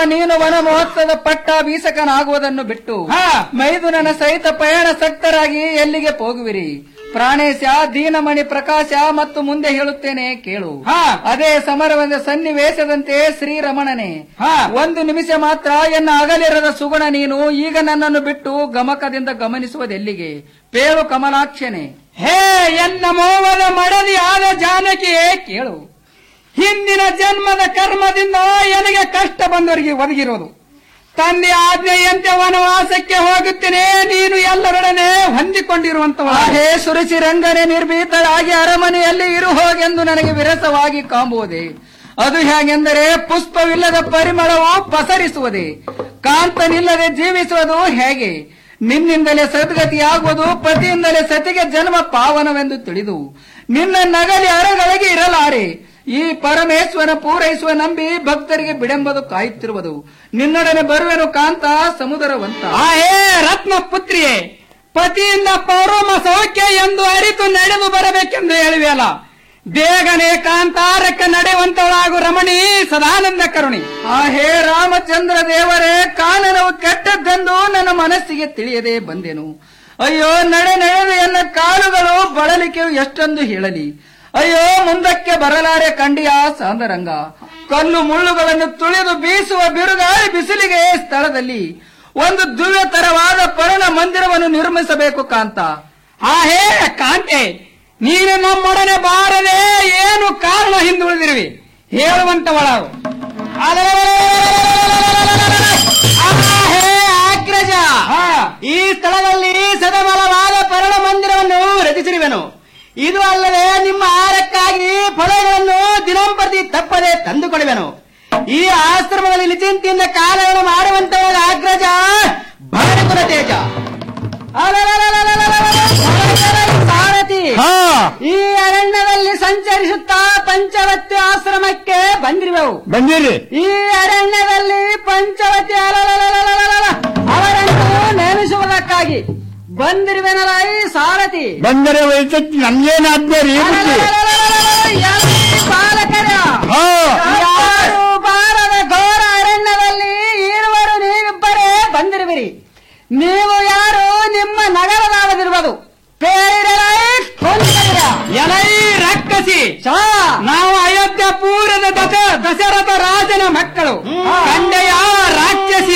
ನೀನು ವನ ಮಹೋತ್ಸವದ ಪಟ್ಟ ಬೀಸಕನಾಗುವುದನ್ನು ಬಿಟ್ಟು ಮೈದುನನ ಸಹಿತ ಪಯಣ ಸಕ್ತರಾಗಿ ಎಲ್ಲಿಗೆ ಹೋಗುವಿರಿ ಪ್ರಾಣೇಶ ದೀನಮಣಿ ಪ್ರಕಾಶ ಮತ್ತು ಮುಂದೆ ಹೇಳುತ್ತೇನೆ ಕೇಳು ಅದೇ ಸಮರವಂದ ಸನ್ನಿವೇಶದಂತೆ ಶ್ರೀರಮಣನೆ ಒಂದು ನಿಮಿಷ ಮಾತ್ರ ಎನ್ನ ಅಗಲಿರದ ಸುಗುಣ ನೀನು ಈಗ ನನ್ನನ್ನು ಬಿಟ್ಟು ಗಮಕದಿಂದ ಗಮನಿಸುವುದೆಲ್ಲಿಗೆ ಪೇಳು ಕಮಲಾಕ್ಷನೆ ಹೇ ಎನ್ನ ಮೋವದ ಮಡದಿ ಆದ ಜಾನಕಿಯೇ ಕೇಳು ಹಿಂದಿನ ಜನ್ಮದ ಕರ್ಮದಿಂದ ನನಗೆ ಕಷ್ಟ ಬಂದವರಿಗೆ ಒದಗಿರೋದು ತಂದೆ ಆಜ್ಞೆಯಂತೆ ವನವಾಸಕ್ಕೆ ಹೋಗುತ್ತೇನೆ ನೀನು ಎಲ್ಲರೊಡನೆ ಹೊಂದಿಕೊಂಡಿರುವಂತವ ಹೇ ಸುರಸಿ ರಂಗನೆ ನಿರ್ಭೀತರಾಗಿ ಅರಮನೆಯಲ್ಲಿ ಇರು ಹೋಗೆಂದು ನನಗೆ ವಿರಸವಾಗಿ ಕಾಂಬುವುದೇ ಅದು ಹೇಗೆಂದರೆ ಪುಷ್ಪವಿಲ್ಲದ ಪರಿಮಳವು ಪಸರಿಸುವುದೇ ಕಾಂತನಿಲ್ಲದೆ ಜೀವಿಸುವುದು ಹೇಗೆ ನಿನ್ನಿಂದಲೇ ಸದ್ಗತಿಯಾಗುವುದು ಪತಿಯಿಂದಲೇ ಸತಿಗೆ ಜನ್ಮ ಪಾವನವೆಂದು ತಿಳಿದು ನಿನ್ನ ನಗಲಿ ಅರಗಳಿಗೆ ಇರಲಾರೆ ಈ ಪರಮೇಶ್ವರ ಪೂರೈಸುವ ನಂಬಿ ಭಕ್ತರಿಗೆ ಬಿಡೆಂಬುದು ಕಾಯುತ್ತಿರುವುದು ನಿನ್ನೊಡನೆ ಬರುವೆನು ಕಾಂತ ಸಮುದರವಂತ ಆ ಹೇ ರತ್ನ ಪುತ್ರಿಯೇ ಪತಿಯಿಂದ ಪೌರೋಮ ಸೌಖ್ಯ ಎಂದು ಅರಿತು ನಡೆದು ಬರಬೇಕೆಂದು ಹೇಳಿವೆಯಲ್ಲ ಬೇಗನೆ ಕಾಂತಾರಕ್ಕೆ ನಡೆಯುವಂತವಳಾಗು ರಮಣಿ ಸದಾನಂದ ಕರುಣಿ ಆ ಹೇ ರಾಮಚಂದ್ರ ದೇವರೇ ಕಾನನವು ಕೆಟ್ಟದ್ದೆಂದು ನನ್ನ ಮನಸ್ಸಿಗೆ ತಿಳಿಯದೆ ಬಂದೆನು ಅಯ್ಯೋ ನಡೆ ನಡೆದು ಎನ್ನ ಕಾಲುಗಳು ಬಳಲಿಕೆಯು ಎಷ್ಟೊಂದು ಹೇಳಲಿ ಅಯ್ಯೋ ಮುಂದಕ್ಕೆ ಬರಲಾರೆ ಕಂಡಿಯ ಸಾಂದರಂಗ ಕಲ್ಲು ಮುಳ್ಳುಗಳನ್ನು ತುಳಿದು ಬೀಸುವ ಬಿರುಗಾಳಿ ಬಿಸಿಲಿಗೆ ಸ್ಥಳದಲ್ಲಿ ಒಂದು ದಿವ್ಯತರವಾದ ಪರ್ಣ ಮಂದಿರವನ್ನು ನಿರ್ಮಿಸಬೇಕು ಕಾಂತ ಆ ಹೇ ಕಾಂತೆ ನೀನು ನಮ್ಮೊಡನೆ ಬಾರದೆ ಏನು ಕಾರಣ ಹಿಂದುಳಿದಿರುವಿ ಹೇಳುವಂತವಳವು ಅಗ್ರಜ ಈ ಸ್ಥಳದಲ್ಲಿ ಸದಮಲವಾದ ಪರಣ ಮಂದಿರವನ್ನು ರಚಿಸಿರುವೆನು ಇದು ಅಲ್ಲದೆ ನಿಮ್ಮ ಆಹಾರಕ್ಕಾಗಿ ಫಲಗಳನ್ನು ದಿನಂಪ್ರತಿ ತಪ್ಪದೆ ತಂದುಕೊಡುವೆನು ಈ ಆಶ್ರಮದಲ್ಲಿ ನಿಚಿಂತೆಯಿಂದ ಕಾಲವನ್ನು ಮಾಡುವಂತವರ ಅಗ್ರಜ ಭರತಕುಲ ತೇಜ ಸಾರಥಿ ಈ ಅರಣ್ಯದಲ್ಲಿ ಸಂಚರಿಸುತ್ತಾ ಪಂಚವತಿ ಆಶ್ರಮಕ್ಕೆ ಬಂದಿರುವೆವು ಬಂದಿರಿ ಈ ಅರಣ್ಯದಲ್ಲಿ ಪಂಚವತಿ ಅಲಲಲಲಲಲಲ ಅವರನ್ನು ನೇಮಿಸುವುದಕ್ಕಾಗಿ ಬಂದಿರುವೆನಲ್ಲ ಈ ಸಾರಥಿ ಬಂದರೆ ವೈದ್ಯಕ್ಕೆ ನಮ್ಗೇನಾದ್ಮೇರಿ ಬಾಲಕರ ಹಾ. ಯಾರು ಬಾರದ ಘೋರ ಅರಣ್ಯದಲ್ಲಿ ಇರುವರು ನೀವಿಬ್ಬರೇ ಬಂದಿರುವಿರಿ ನೀವು ಯಾರು ನಿಮ್ಮ ನಗರದಾಳದಿರುವುದು ಪೇರಲೈ ಕೊಂದಿರ ಎಲೈ ರಕ್ಕಸಿ ನಾವು ಅಯೋಧ್ಯ ಪೂರದ ದಶ ದಶರಥ ರಾಜನ ಮಕ್ಕಳು ಕಂಡೆಯ ರಾಕ್ಷಸಿ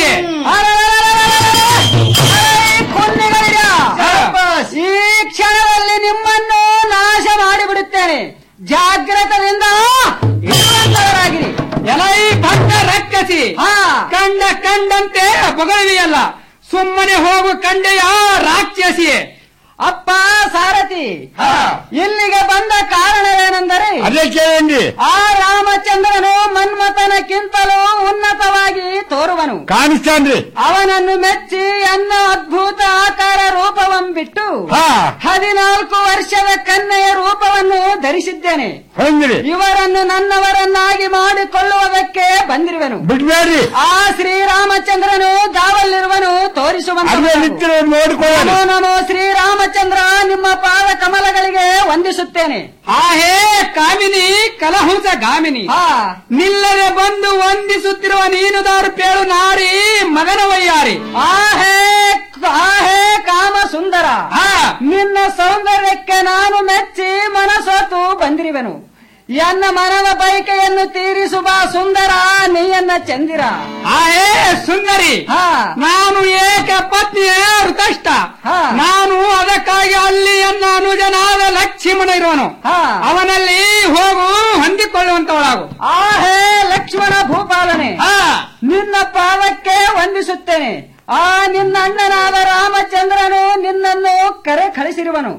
ಕೊಂದಿಗಳಿರ ಈ ಕ್ಷಣದಲ್ಲಿ ನಿಮ್ಮನ್ನು ನಾಶ ಮಾಡಿಬಿಡುತ್ತೇನೆ ಜಾಗ್ರತದಿಂದ ಇರುವಂತವರಾಗಿರಿ ಎಲೈ ಭಕ್ತ ರಕ್ಕಸಿ ಕಂಡ ಕಂಡಂತೆ ಬೊಗಳುವಿಯಲ್ಲ ಸುಮ್ಮನೆ ಹೋಗು ಕಂಡೆಯ ರಾಕ್ಷಸಿ ಅಪ್ಪ ಸಾರಥಿ ಇಲ್ಲಿಗೆ ಬಂದ ಕಾರಣವೇನೆಂದರೆ ಅದೇ ಕೇಳಿ ಆ ರಾಮಚಂದ್ರನು ಮನ್ಮಥನಕ್ಕಿಂತಲೂ ಉನ್ನತವಾಗಿ ತೋರುವನು ಕಾಣಿಸ್ತಾನ್ರಿ ಅವನನ್ನು ಮೆಚ್ಚಿ ಅನ್ನ ಅದ್ಭುತ ಆಕಾರ ರೂಪವನ್ನು ಬಿಟ್ಟು ಹಾ. ಹದಿನಾಲ್ಕು ವರ್ಷದ ಕನ್ನೆಯ ರೂಪವನ್ನು ಧರಿಸಿದ್ದೇನೆ ಹೊಂದಿರಿ ಇವರನ್ನು ನನ್ನವರನ್ನಾಗಿ ಮಾಡಿಕೊಳ್ಳುವುದಕ್ಕೆ ಬಂದಿರುವೆನು ಬಿಡ್ಬೇಡ್ರಿ ಆ ಶ್ರೀರಾಮಚಂದ್ರನು ಗಾವಲ್ಲಿರುವನು ತೋರಿಸುವಂತ ಅದೇ ನಿಂತಿರೋ ನೋಡ್ಕೊಳ್ಳೋಣ ನಮೋ ನಮೋ ಶ್ರೀರಾಮಚಂದ್ರ ನಿಮ್ಮ ಪಾದ ಕಮಲಗಳಿಗೆ ವಂದಿಸುತ್ತೇನೆ ಆ ಹೇ ಕಾಮಿನಿ ಕಲಹಂಸ ಗಾಮಿನಿ ನಿಲ್ಲದೆ ಬಂದು ವಂದಿಸುತ್ತಿರುವ ನೀನು ದಾರು ಪೇಳು ನಾರಿ ಮಗನ ವಯ್ಯಾರಿ ಆಹೇ ಆಹೇ ಕಾಮ ಸುಂದರ ನಿನ್ನ ಸೌಂದರ್ಯಕ್ಕೆ ನಾನು ಮೆಚ್ಚಿ ಮನಸೋತು ಬಂದಿರುವೆನು ಎನ್ನ ಮನದ ಬಯಕೆಯನ್ನು ತೀರಿಸುವ ಸುಂದರ ನೀಯನ್ನ ಚಂದಿರ ಆ ಹೇ ಸುಂದರಿ ನಾನು ಏಕ ಪತ್ನಿಯ ಋತಷ್ಟ ನಾನು ಅದಕ್ಕಾಗಿ ಅಲ್ಲಿ ಎನ್ನ ಅನುಜನಾದ ಲಕ್ಷ್ಮಣ ಇರುವನು ಅವನಲ್ಲಿ ಹೋಗು ಹೊಂದಿಕೊಳ್ಳುವಂತವಳಾಗು ಆಹೇ ಲಕ್ಷ್ಮಣ ಭೂಪಾಲನೆ ನಿನ್ನ ಪಾದಕ್ಕೆ ವಂದಿಸುತ್ತೇನೆ ಆ ನಿನ್ನ ಅಣ್ಣನಾದ ರಾಮಚಂದ್ರನು ನಿನ್ನನ್ನು ಕರೆ ಕಳಿಸಿರುವನು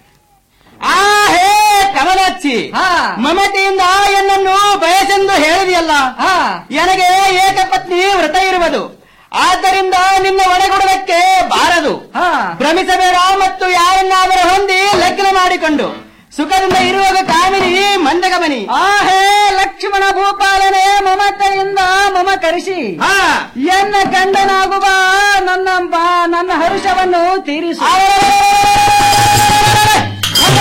ಆ ಹೇ ಕಮಲಚ್ಚಿ ಮಮತೆಯಿಂದ ಎನ್ನನ್ನು ಬಯಸೆಂದು ಹೇಳಿದೆಯಲ್ಲ ನನಗೆ ಏಕಪತ್ನಿ ವ್ರತ ಇರುವುದು ಆದ್ದರಿಂದ ನಿನ್ನ ಒಳಗೊಡುವುದಕ್ಕೆ ಬಾರದು ಭ್ರಮಿಸಬೇಡ ಮತ್ತು ಯಾರನ್ನಾದರೂ ಹೊಂದಿ ಲಗ್ನ ಮಾಡಿಕೊಂಡು ಸುಖದಿಂದ ಇರುವಾಗ ಕಾಮಿನಿ ಮಂದಗಮನಿ ಆಹೇ ಲಕ್ಷ್ಮಣ ಭೂಪಾಲನೆ ಮಮತೆಯಿಂದ ಮಮ ಕರೆಸಿ ಎನ್ನ ಗಂಡನಾಗುವ ನನ್ನ ಬಾ- ನನ್ನ ಹರುಷವನ್ನು ತೀರಿಸು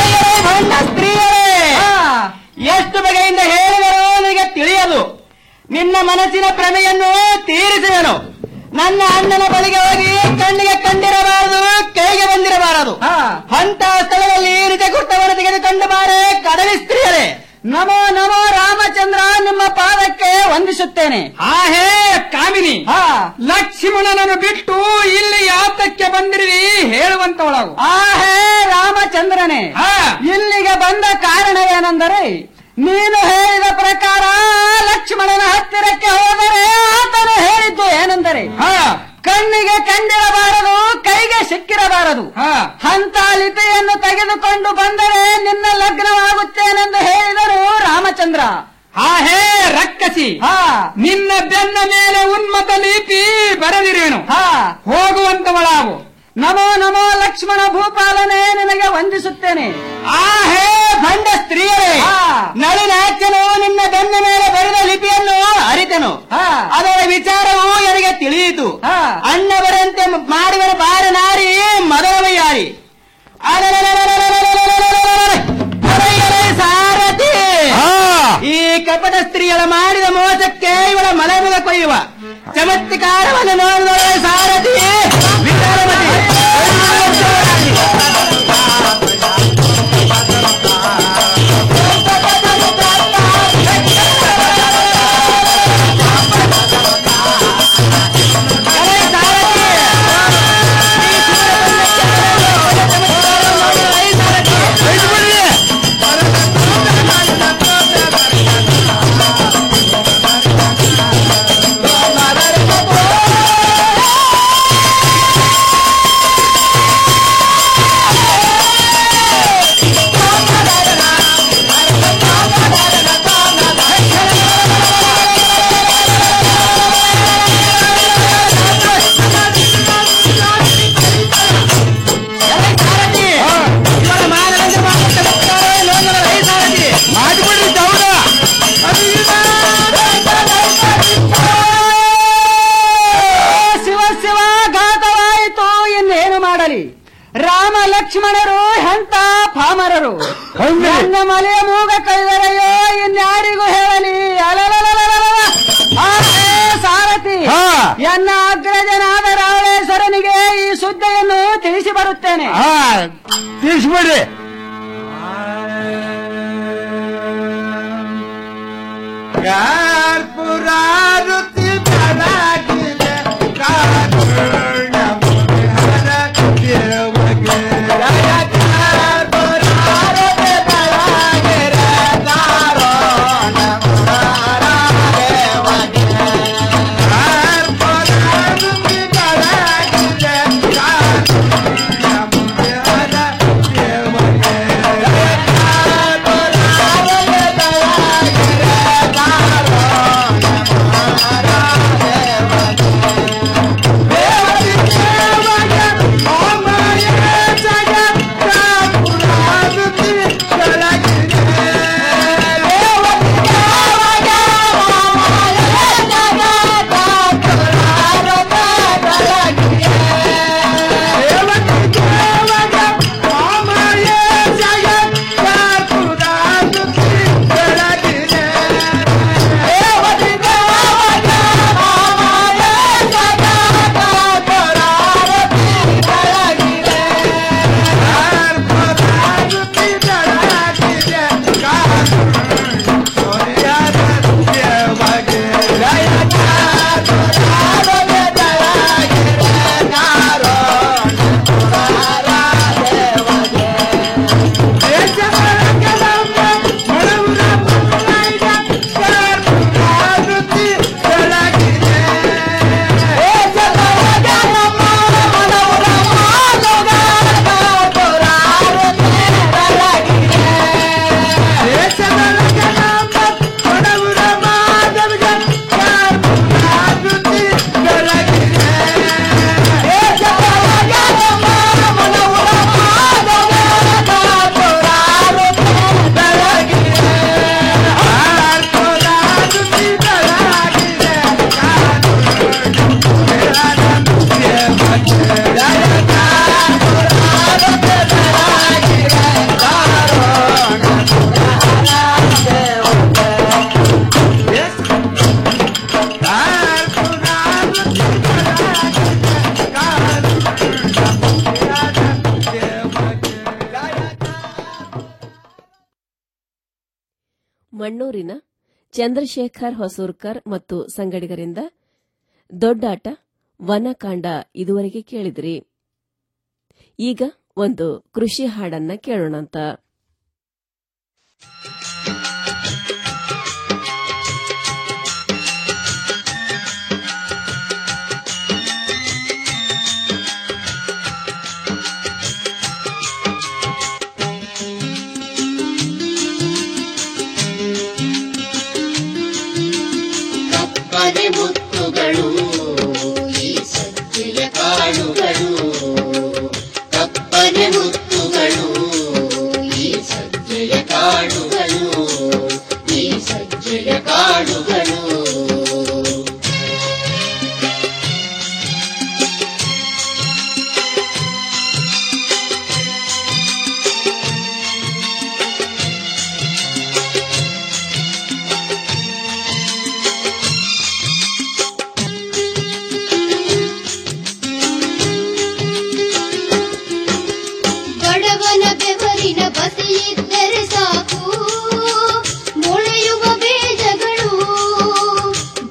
ಸ್ತ್ರೀಯರೇ ಎಷ್ಟು ಬಗೆಯಿಂದ ಹೇಳಿದರೂ ನನಗೆ ತಿಳಿಯದು ನಿನ್ನ ಮನಸ್ಸಿನ ಭ್ರಮೆಯನ್ನು ತೀರಿಸುವೆನು ನನ್ನ ಅಣ್ಣನ ಬಳಿಗೆ ಹೋಗಿ ಕಣ್ಣಿಗೆ ಕಂಡಿರಬಾರದು ಕೈಗೆ ಬಂದಿರಬಾರದು ಅಂತ ಸ್ಥಳದಲ್ಲಿ ನಿಜ ಗುರ್ತವನ್ನು ತೆಗೆದುಕೊಂಡು ಬಾರೆ ಕಡಲಿ ಸ್ತ್ರೀಯರೇ ನಮೋ ನಮೋ ರಾಮಚಂದ್ರ ನಿಮ್ಮ ಪಾದಕ್ಕೆ ವಂದಿಸುತ್ತೇನೆ ಆ ಹೇ ಕಾಮಿನಿ ಲಕ್ಷ್ಮಣನನ್ನು ಬಿಟ್ಟು ಇಲ್ಲಿ ಯಾತಕ್ಕೆ ಬಂದಿರುವಿ ಹೇಳುವಂತವಳಾಗು ಆ ಹೇ ರಾಮಚಂದ್ರನೇ ಇಲ್ಲಿಗೆ ಬಂದ ಕಾರಣ ಏನೆಂದರೆ ನೀನು ಹೇಳಿದ ಪ್ರಕಾರ ಲಕ್ಷ್ಮಣನ ಹತ್ತಿರಕ್ಕೆ ಹೋದರೆ ಆತನು ಹೇಳಿದ್ದು ಏನೆಂದರೆ ಕಣ್ಣಿಗೆ ಕಂಡಿರಬಾರದು ಕೈಗೆ ಸಿಕ್ಕಿರಬಾರದು ಅಂತ ಲಿಪಿಯನ್ನು ತೆಗೆದುಕೊಂಡು ಬಂದರೆ ನಿನ್ನ ಲಗ್ನವಾಗುತ್ತೇನೆಂದು ಹೇಳಿದರು ರಾಮಚಂದ್ರ ಆ ಹೇ ರಕ್ಕಸಿ ನಿನ್ನ ಬೆನ್ನ ಮೇಲೆ ಉನ್ಮತ ಲಿಪಿ ಬರೆದಿರೇನು ಹೋಗುವಂತವಳಾಗು ನಮೋ ನಮೋ ಲಕ್ಷ್ಮಣ ಭೂಪಾಲನೆ ನಿನಗೆ ವಂದಿಸುತ್ತೇನೆ ಆ ಹೇ ಭಂಡ ಸ್ತ್ರೀಯರೇ ನಳಿನಾಚ್ಯನು ನಿನ್ನ ಬೆನ್ನ ಮೇಲೆ ಬರೆದ ಲಿಪಿಯನ್ನು ಅರಿತೆನು ಅದರ ವಿಚಾರವು ನನಗೆ ತಿಳಿಯಿತು ಅಣ್ಣವರಂತೆ ಮಾಡುವ ಬಾರ ನಾರಿ ಮದರವಯ್ಯಾರಿ ಸಾರಥಿ ಈ ಕಪಟ ಸ್ತ್ರೀಯಳ ಮಾಡಿದ ಮೋಸಕ್ಕೆ ಇವಳ ಮಲಮುಲ ಕೊಯ್ಯುವ ಚಮತ್ಕಾರವನ್ನು ನೋಡಿದೊಳೆ ಸಾರಥಿ ವಿಚಾರಮತಿ ಶಿವ ಶಿವ ಘಾತವಾಯಿತು ಇನ್ನೇನು ಮಾಡಲಿ ರಾಮ ಲಕ್ಷ್ಮಣರು ಎಂತ ಪಾಮರರು ನನ್ನ ಮಲೆಯ ಮೂಗ ಕೈದರೆಯೋ ಇನ್ಯಾರಿಗೂ ಹೇಳಲಿ ಅಲಲಲಲಲಲ. ಆ, ಏ ಸಾರಥಿ ಎನ್ನ ಅಗ್ರಜನಾದ ರಾವಳೇಶ್ವರನಿಗೆ ಈ ಸುದ್ದಿಯನ್ನು ತಿಳಿಸಿ ಬರುತ್ತೇನೆ ತಿಳಿಸ್ಬಿಡ್ರಿ ಕಾರ್ಪುರಾರುತಿ ಪರಾಗಿಲೆ ಕಾರುಣ್ಯ ಮುನಿಹರ ದೇವಗೆ ಕಾರ್ಪುರಾರುತಿ ಪರಾಗಿಲೆ ಕಾರುಣ್ಯ ಮುನಿಹರ ದೇವಗೆ ಕಾರ್ಪುರಾರುತಿ ಪರಾಗಿಲೆ ಕಾರುಣ್ಯ ಮುನಿಹರ ದೇವಗೆ ಕಾರ್ಪುರಾರುತಿ ಪರಾಗಿಲೆ ಮಣ್ಣೂರಿನ ಚಂದ್ರಶೇಖರ್ ಹೊಸೂರ್ಕರ್ ಮತ್ತು ಸಂಗಡಿಗರಿಂದ ದೊಡ್ಡಾಟ ವನಕಾಂಡ ಇದುವರೆಗೆ ಕೇಳಿದ್ರಿ ಈಗ ಒಂದು ಕೃಷಿ ಹಾಡನ್ನ ಕೇಳೋಣಂತ ಕಪ್ಪನೆ ಮುತ್ತುಗಳು ಈ ಸಜ್ಜೆಯ ಕಾಳುಗಳು ಕಪ್ಪನೆ ಮುತ್ತುಗಳು ಈ ಸಜ್ಜೆಯ ಕಾಳುಗಳು ಈ ಸಜ್ಜೆಯ ಕಾಳುಗಳು ಬಡವನ ಬೆವರಿನ ಬಸಿಯಿದ